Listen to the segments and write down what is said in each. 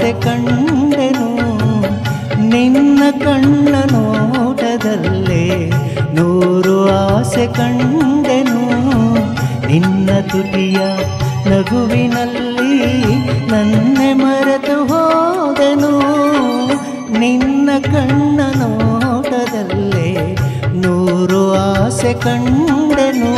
ಆಸೆ ಕಂಡೆನು ನಿನ್ನ ಕಣ್ಣ ನೋಟದಲ್ಲೇ ನೂರು ಆಸೆ ಕಂಡೆನು ನಿನ್ನ ತುಟಿಯ ನಗುವಿನಲ್ಲಿ ನನ್ನೆ ಮರೆತು ಹೋದೆನು ನಿನ್ನ ಕಣ್ಣ ನೋಟದಲ್ಲೇ ನೂರು ಆಸೆ ಕಂಡೆನು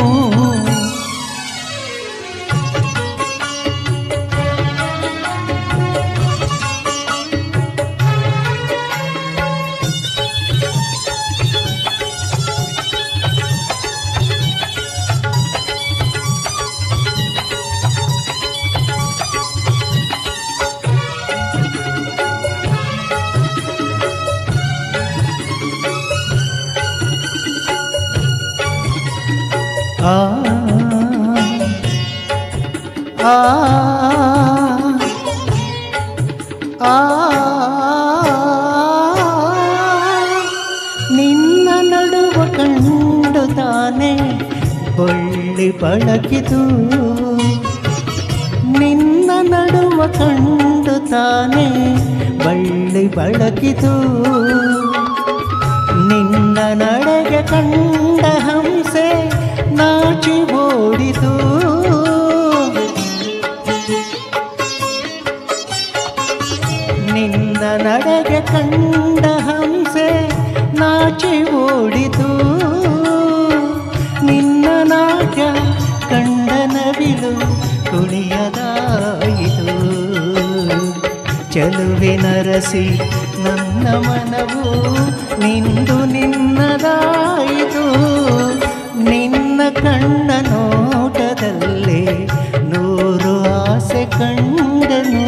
ಆ ಆ ಆ ನಿನ್ನ ನಡುವ ಕಂಡು ತಾನೆ ಬಳ್ಳಿ ಬಳಕಿತು ನಿನ್ನ ನಡುವ ಕಂಡು ತಾನೆ ಬಳ್ಳಿ ಬಳಕಿತು ನಿನ್ನ ನಡೆಗೆ ಕಂಡ ಹಂಸೆ ನಾಚಿ ಓಡಿತು ನಿನ್ನ ನಡೆಗೆ ಕಂಡ ಹಂಸೆ ನಾಚಿ ಓಡಿತು ನಿನ್ನ ನಾಟ್ಯ ಕಂಡ ನವಿಲು ಕುಣಿಯದಾಯಿತು ಚೆಲುವಿನರಸಿ ನನ್ನ ಮನವು ನಿಂದು ನಿನ್ನದಾಯಿತು ನಿನ್ನ ಕಣ್ಣ ನೋಟದಲ್ಲಿ ನೂರು ಆಸೆ ಕಂಡನು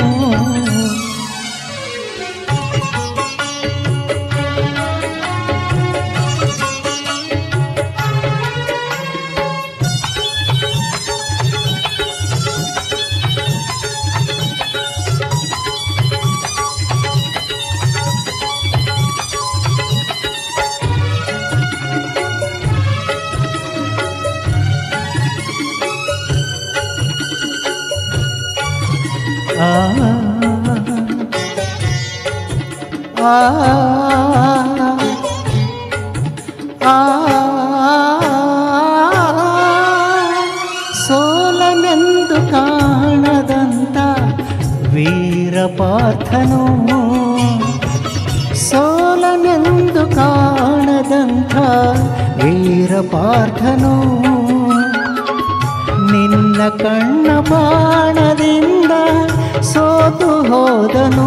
ಆ ಆ ಆ ಸೋಲನೆಂದು ಕಾಣದಂತ ವೀರ ಪಾರ್ಥನು ಸೋಲನೆಂದು ಕಾಣದಂಥ ವೀರ ಪಾರ್ಥನು ನಿನ್ನ ಕಣ್ಣ ಬಾಣದಿಂದ ಸೋತು ಹೋದನು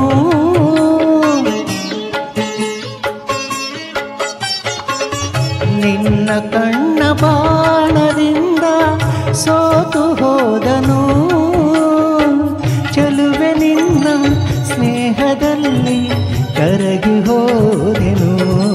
ನಿನ್ನ ಕಣ್ಣ ಬಾಣದಿಂದ ಸೋತು ಹೋದನು ಚಲುವೆ ನಿನ್ನ ಸ್ನೇಹದಲ್ಲಿ ಕರಗಿ ಹೋದೆನು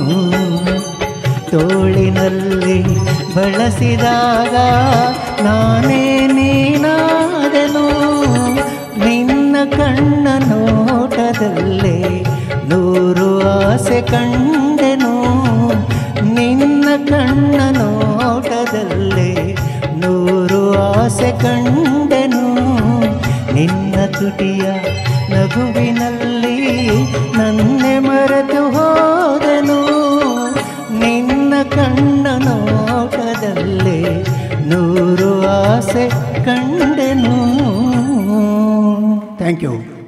ತೋಳಿನಲ್ಲಿ ಬಳಸಿದಾಗ ನಾನೇ ನೀನಾದೆನು ನಿನ್ನ ಕಣ್ಣ ನೋಟದಲ್ಲೇ ನೂರು ಆಸೆ ಕಂಡೆನು ನಿನ್ನ ಕಣ್ಣ ನೋಟದಲ್ಲೇ ನೂರು ಆಸೆ ಕಂಡೆನು ನಿನ್ನ ತುಟಿಯ ನಗುವಿನಲ್ಲಿ ನನ್ನೆ ಮರೆತು ಹೋದೆನು ನಿನ್ನ ಕಣ್ಣ ನೋಟದಲ್ಲೇ ನೂರು ಆಸೆ ಕಂಡೆನು ಥ್ಯಾಂಕ್ ಯು